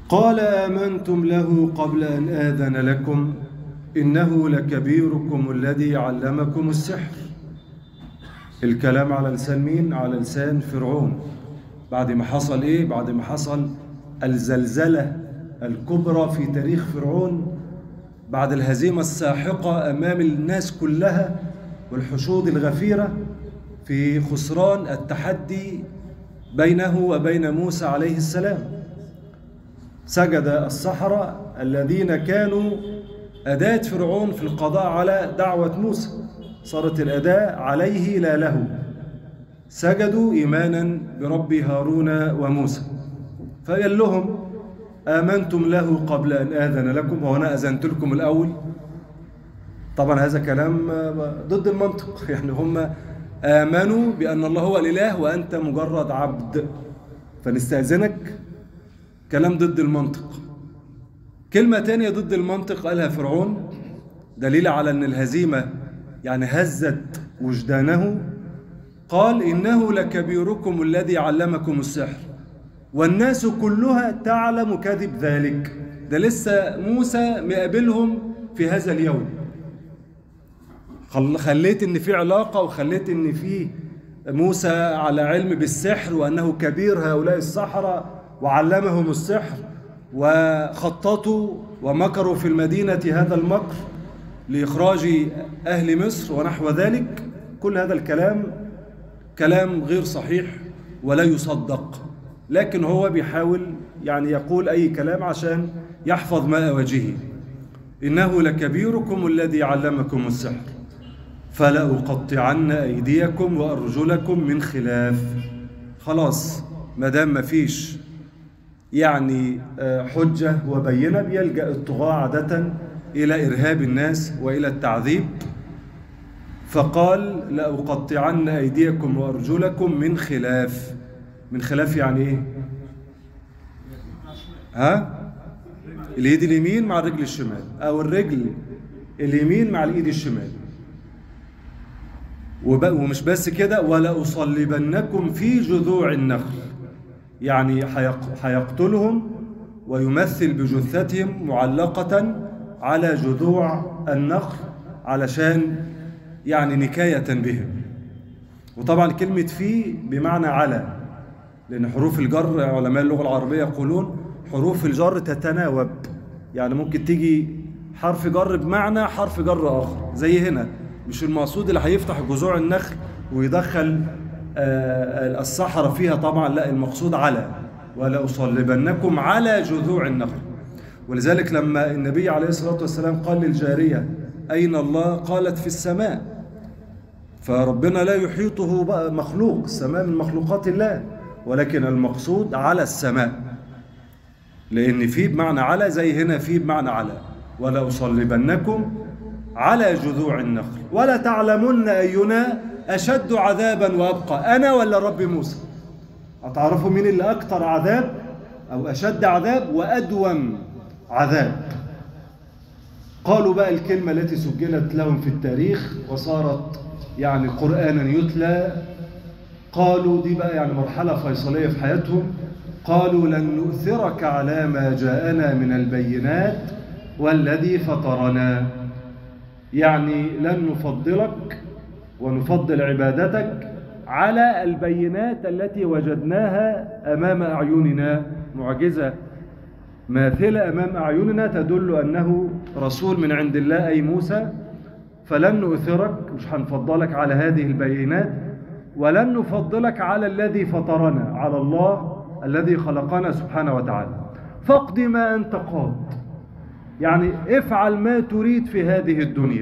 قال آمنتم له قبل أن آذن لكم إنه لكبيركم الذي علمكم السحر الكلام على لسان مين؟ على لسان فرعون بعد ما حصل إيه؟ بعد ما حصل الزلزلة الكبرى في تاريخ فرعون بعد الهزيمة الساحقة أمام الناس كلها والحشود الغفيرة في خسران التحدي بينه وبين موسى عليه السلام سجد السحرة الذين كانوا أداة فرعون في القضاء على دعوة موسى صارت الأداة عليه لا له سجدوا إيمانا برب هارون وموسى فقال لهم آمنتم له قبل أن آذن لكم وأنا أذنت لكم الأول طبعا هذا كلام ضد المنطق يعني هم آمنوا بأن الله هو الإله وأنت مجرد عبد فنستأذنك كلام ضد المنطق كلمة تانية ضد المنطق قالها فرعون دليل على أن الهزيمة يعني هزت وجدانه قال إنه لكبيركم الذي علمكم السحر والناس كلها تعلم كذب ذلك ده لسه موسى مقابلهم في هذا اليوم خليت ان في علاقة وخليت ان في موسى على علم بالسحر وانه كبير هؤلاء السحرة وعلمهم السحر وخططوا ومكروا في المدينة هذا المكر لإخراج أهل مصر ونحو ذلك كل هذا الكلام كلام غير صحيح ولا يصدق لكن هو بيحاول يعني يقول أي كلام عشان يحفظ ماء وجهه إنه لكبيركم الذي علمكم السحر فلأقطعن أيديكم وأرجلكم من خلاف خلاص ما دام مفيش يعني حجة وبينة بيلجأ الطغاة عادة إلى إرهاب الناس وإلى التعذيب فقال لأقطعن أيديكم وأرجلكم من خلاف من خلاف يعني إيه؟ ها؟ اليد اليمين مع الرجل الشمال أو الرجل اليمين مع الإيد الشمال ومش بس كده ولا أصلبنكم في جذوع النخل يعني هيقتلهم ويمثل بجثتهم معلقة على جذوع النخل علشان يعني نكاية بهم وطبعا كلمة في بمعنى على لأن حروف الجر علماء اللغة العربية يقولون حروف الجر تتناوب يعني ممكن تيجي حرف جر بمعنى حرف جر آخر زي هنا مش المقصود اللي هيفتح جذوع النخل ويدخل الصحراء فيها طبعا لا المقصود على ولا أصلبنكم على جذوع النخل ولذلك لما النبي عليه الصلاة والسلام قال للجارية أين الله قالت في السماء فربنا لا يحيطه بقى مخلوق السماء من مخلوقات الله ولكن المقصود على السماء لأن في بمعنى على زي هنا في بمعنى على ولا أصلبنكم على جذوع النخل ولا تعلمن أينا أشد عذابا وأبقى أنا ولا رب موسى هتعرفوا مين اللي أكثر عذاب أو أشد عذاب وأدوم عذاب قالوا بقى الكلمة التي سجلت لهم في التاريخ وصارت يعني قرآنا يتلى قالوا دي بقى يعني مرحلة فيصلية في حياتهم قالوا لن نؤثرك على ما جاءنا من البينات والذي فطرنا يعني لن نفضلك ونفضل عبادتك على البينات التي وجدناها أمام أعيننا معجزة ماثلة أمام أعيننا تدل أنه رسول من عند الله أي موسى فلن نؤثرك مش هنفضلك على هذه البينات ولن نفضلك على الذي فطرنا على الله الذي خلقنا سبحانه وتعالى فاقض ما أنت قاض يعني افعل ما تريد في هذه الدنيا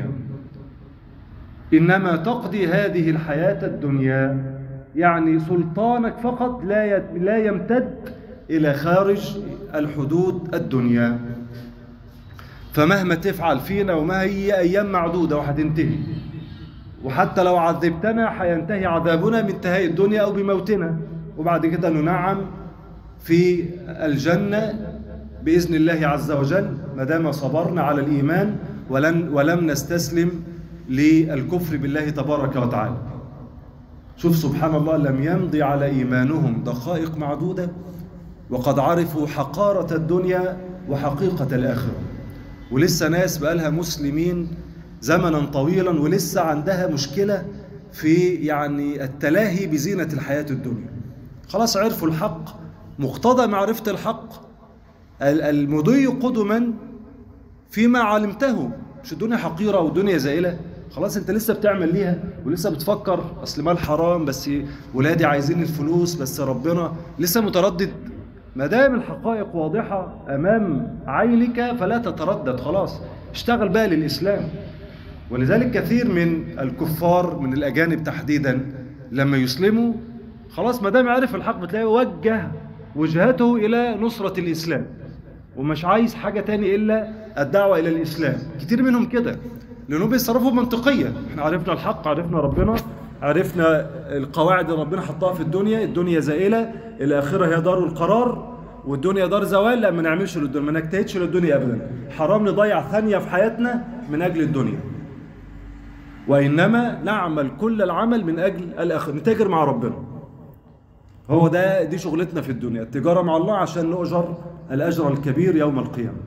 إنما تقضي هذه الحياة الدنيا يعني سلطانك فقط لا لا يمتد إلى خارج الحدود الدنيا فمهما تفعل فينا وما هي أيام معدودة وهتنتهي وحتى لو عذبتنا هينتهي عذابنا بانتهاء الدنيا أو بموتنا وبعد كده ننعم في الجنة بإذن الله عز وجل ما دام صبرنا على الإيمان ولن ولم نستسلم للكفر بالله تبارك وتعالى شوف سبحان الله لم يمضي على إيمانهم دقائق معدودة وقد عرفوا حقارة الدنيا وحقيقة الآخرة ولسه ناس بقالها مسلمين زمنا طويلا ولسه عندها مشكلة في يعني التلاهي بزينة الحياة الدنيا خلاص عرفوا الحق مقتضى معرفة الحق المضي قدما فيما علمته مش الدنيا حقيرة والدنيا زائلة خلاص انت لسه بتعمل ليها ولسه بتفكر اصل مال حرام بس ولادي عايزين الفلوس بس ربنا لسه متردد ما دام الحقائق واضحة امام عينك فلا تتردد خلاص اشتغل بقى للاسلام ولذلك كثير من الكفار من الاجانب تحديدا لما يسلموا خلاص ما دام عرف الحق بتلاقيه وجه وجهته الى نصرة الاسلام ومش عايز حاجة تاني الا الدعوة الى الاسلام كتير منهم كده لانهم بيتصرفوا بمنطقيه احنا عرفنا الحق عرفنا ربنا عرفنا القواعد اللي ربنا حطها في الدنيا الدنيا زائله الاخره هي دار القرار والدنيا دار زوال لا ما نعملش للدنيا ما نجتهدش للدنيا ابدا حرام نضيع ثانيه في حياتنا من اجل الدنيا وانما نعمل كل العمل من اجل الاخره نتاجر مع ربنا هو ده دي شغلتنا في الدنيا التجاره مع الله عشان نؤجر الاجر الكبير يوم القيامه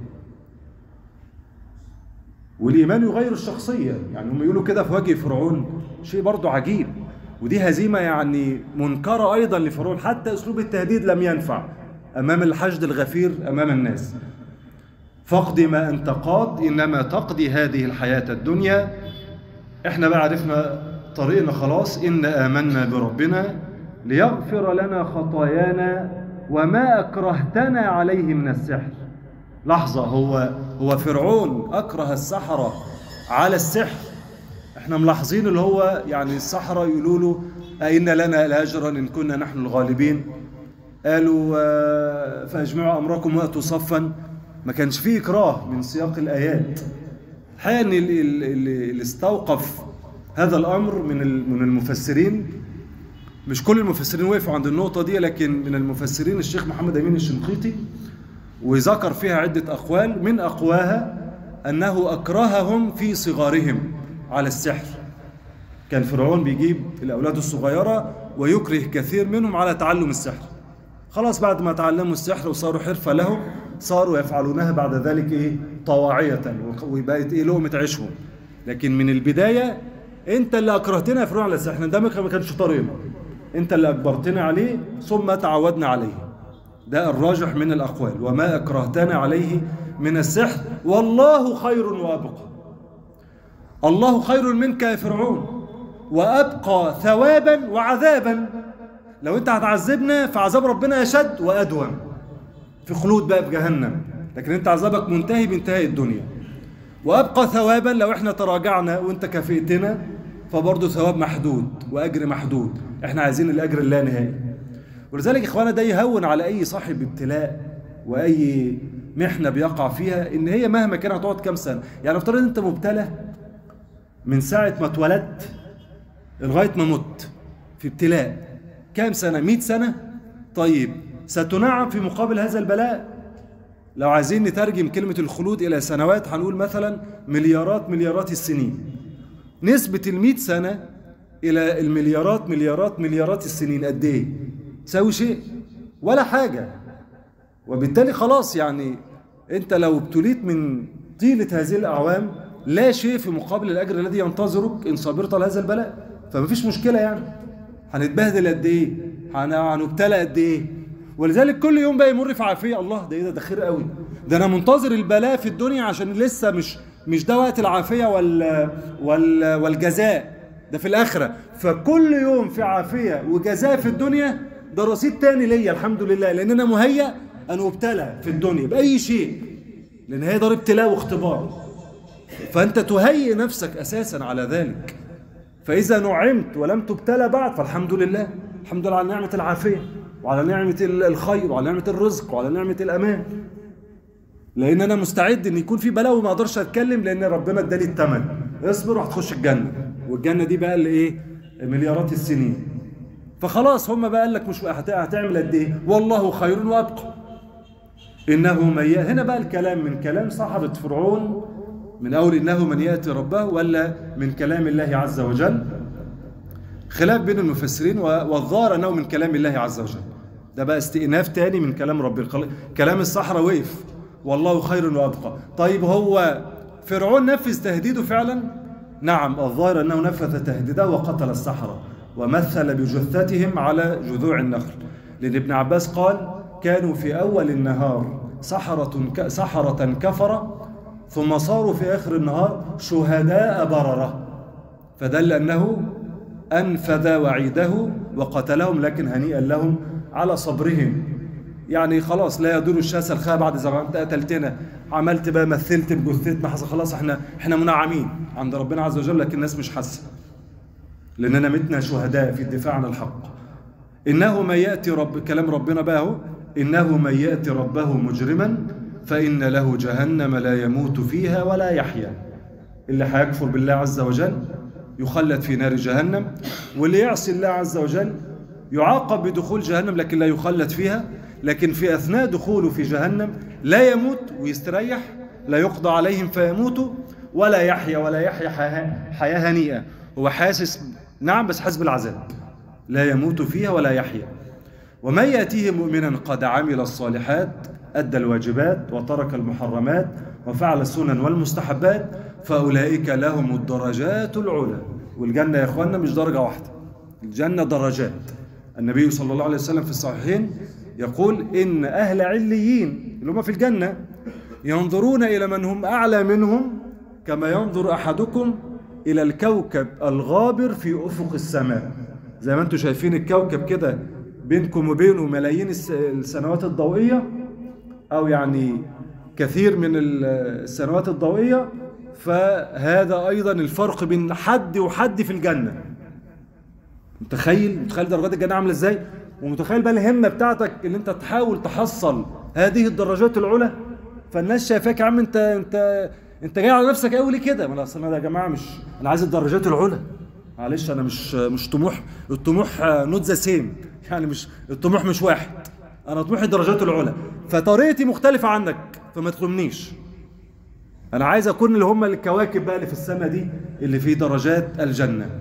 والإيمان يغير الشخصية يعني هم يقولوا كده في وجه فرعون شيء برضو عجيب ودي هزيمة يعني منكرة أيضا لفرعون حتى أسلوب التهديد لم ينفع أمام الحشد الغفير أمام الناس فاقضي ما أنت قاض إنما تقضي هذه الحياة الدنيا إحنا بقى عرفنا طريقنا خلاص إن آمنا بربنا ليغفر لنا خطايانا وما أكرهتنا عليه من السحر لحظة هو هو فرعون أكره السحرة على السحر احنا ملاحظين اللي هو يعني السحرة يقولوا له أئن لنا لأجرا إن كنا نحن الغالبين قالوا فأجمعوا أمركم وأتوا صفا ما كانش فيه إكراه من سياق الآيات الحقيقة إن اللي استوقف هذا الأمر من من المفسرين مش كل المفسرين وقفوا عند النقطة دي لكن من المفسرين الشيخ محمد أمين الشنقيطي وذكر فيها عدة أقوال من أقواها أنه أكرههم في صغارهم على السحر كان فرعون بيجيب الأولاد الصغيرة ويكره كثير منهم على تعلم السحر خلاص بعد ما تعلموا السحر وصاروا حرفة لهم صاروا يفعلونها بعد ذلك إيه طواعية وبقت إيه لقمة عيشهم لكن من البداية أنت اللي أكرهتنا يا فرعون على السحر ده ما كانش طريقنا أنت اللي أجبرتنا عليه ثم تعودنا عليه ده الراجح من الأقوال وما أكرهتنا عليه من السحر والله خير وأبقى الله خير منك يا فرعون وأبقى ثوابا وعذابا لو أنت هتعذبنا فعذاب ربنا أشد وأدوم في خلود بقى في جهنم لكن أنت عذابك منتهي بانتهاء الدنيا وأبقى ثوابا لو احنا تراجعنا وانت كافئتنا فبرضه ثواب محدود وأجر محدود احنا عايزين الأجر اللانهائي ولذلك إخوانا ده يهون على أي صاحب ابتلاء وأي محنة بيقع فيها إن هي مهما كانت هتقعد كام سنة يعني افترض أنت مبتلى من ساعة ما اتولدت لغاية ما مت في ابتلاء كام سنة 100 سنة طيب ستنعم في مقابل هذا البلاء لو عايزين نترجم كلمة الخلود إلى سنوات هنقول مثلا مليارات مليارات السنين نسبة المئة سنة إلى المليارات مليارات مليارات السنين قد إيه؟ تساوي شيء ولا حاجة وبالتالي خلاص يعني أنت لو ابتليت من طيلة هذه الأعوام لا شيء في مقابل الأجر الذي ينتظرك إن صبرت على هذا البلاء فمفيش مشكلة يعني هنتبهدل قد إيه؟ هنبتلى قد إيه؟ ولذلك كل يوم بقى يمر في عافيه الله ده ايه ده ده خير قوي ده انا منتظر البلاء في الدنيا عشان لسه مش مش ده وقت العافيه وال وال والجزاء ده في الاخره فكل يوم في عافيه وجزاء في الدنيا ده رصيد تاني ليا الحمد لله لان انا مهيأ ان ابتلى في الدنيا باي شيء لان هي دار ابتلاء واختبار فانت تهيئ نفسك اساسا على ذلك فاذا نعمت ولم تبتلى بعد فالحمد لله الحمد لله على نعمه العافيه وعلى نعمة الخير وعلى نعمة الرزق وعلى نعمة الأمان لأن أنا مستعد إن يكون في بلاء وما أقدرش أتكلم لأن ربنا اداني الثمن اصبر وهتخش الجنة والجنة دي بقى اللي إيه مليارات السنين فخلاص هم بقى قال لك مش هتعمل قد إيه والله خير وأبقى إنه من ي... هنا بقى الكلام من كلام صاحبة فرعون من أول إنه من يأتي ربه ولا من كلام الله عز وجل خلاف بين المفسرين والظاهر أنه من كلام الله عز وجل ده بقى استئناف تاني من كلام ربنا خلاص- كلام الصحراء وقف والله خير وابقى طيب هو فرعون نفذ تهديده فعلا نعم الظاهر انه نفذ تهديده وقتل السحرة ومثل بجثتهم على جذوع النخل لان ابن عباس قال كانوا في اول النهار سحرة ك- سحرة كفرة ثم صاروا في اخر النهار شهداء بررة فدل انه انفذ وعيده وقتلهم لكن هنيئا لهم على صبرهم يعني خلاص لا يدور الشاس الخاء بعد زي ما انت قتلتنا عملت بقى مثلت بجثتنا حصل خلاص احنا احنا منعمين عند ربنا عز وجل لكن الناس مش حاسه لاننا متنا شهداء في الدفاع عن الحق انه من ياتي رب كلام ربنا بقى اهو انه من ياتي ربه مجرما فان له جهنم لا يموت فيها ولا يحيا اللي هيكفر بالله عز وجل يخلد في نار جهنم واللي يعصي الله عز وجل يعاقب بدخول جهنم لكن لا يخلد فيها لكن في اثناء دخوله في جهنم لا يموت ويستريح لا يقضى عليهم فيموتوا ولا يحيا ولا يحيا حياه حياة هنيئه هو حاسس نعم بس حاسس بالعذاب لا يموت فيها ولا يحيا ومن ياتيه مؤمنا قد عمل الصالحات ادى الواجبات وترك المحرمات وفعل السنن والمستحبات فاولئك لهم الدرجات العلى والجنه يا اخواننا مش درجه واحده الجنه درجات النبي صلى الله عليه وسلم في الصحيحين يقول ان اهل عليين اللي هم في الجنه ينظرون الى من هم اعلى منهم كما ينظر احدكم الى الكوكب الغابر في افق السماء زي ما انتم شايفين الكوكب كده بينكم وبينه ملايين الس- السنوات الضوئيه او يعني كثير من ال- السنوات الضوئيه فهذا ايضا الفرق بين حد وحد في الجنه متخيل متخيل درجات الجنه عامله ازاي ومتخيل بقى الهمه بتاعتك اللي انت تحاول تحصل هذه الدرجات العلى فالناس شايفاك يا عم انت انت انت جاي على نفسك قوي ليه كده ما انا اصل انا يا جماعه مش انا عايز الدرجات العلى معلش انا مش مش طموح الطموح نوت ذا سيم يعني مش الطموح مش واحد انا طموحي الدرجات العلى فطريقتي مختلفه عنك فما تلومنيش انا عايز اكون اللي هم الكواكب بقى اللي في السماء دي اللي في درجات الجنه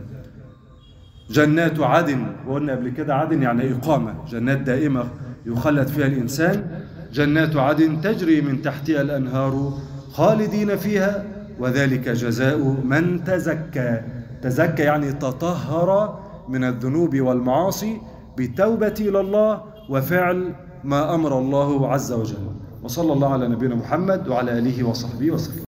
جنات عدن وقلنا قبل كده عدن يعني إقامة جنات دائمة يخلد فيها الإنسان جنات عدن تجري من تحتها الأنهار خالدين فيها وذلك جزاء من تزكى تزكى يعني تطهر من الذنوب والمعاصي بالتوبة إلى الله وفعل ما أمر الله عز وجل وصلى الله على نبينا محمد وعلى آله وصحبه وسلم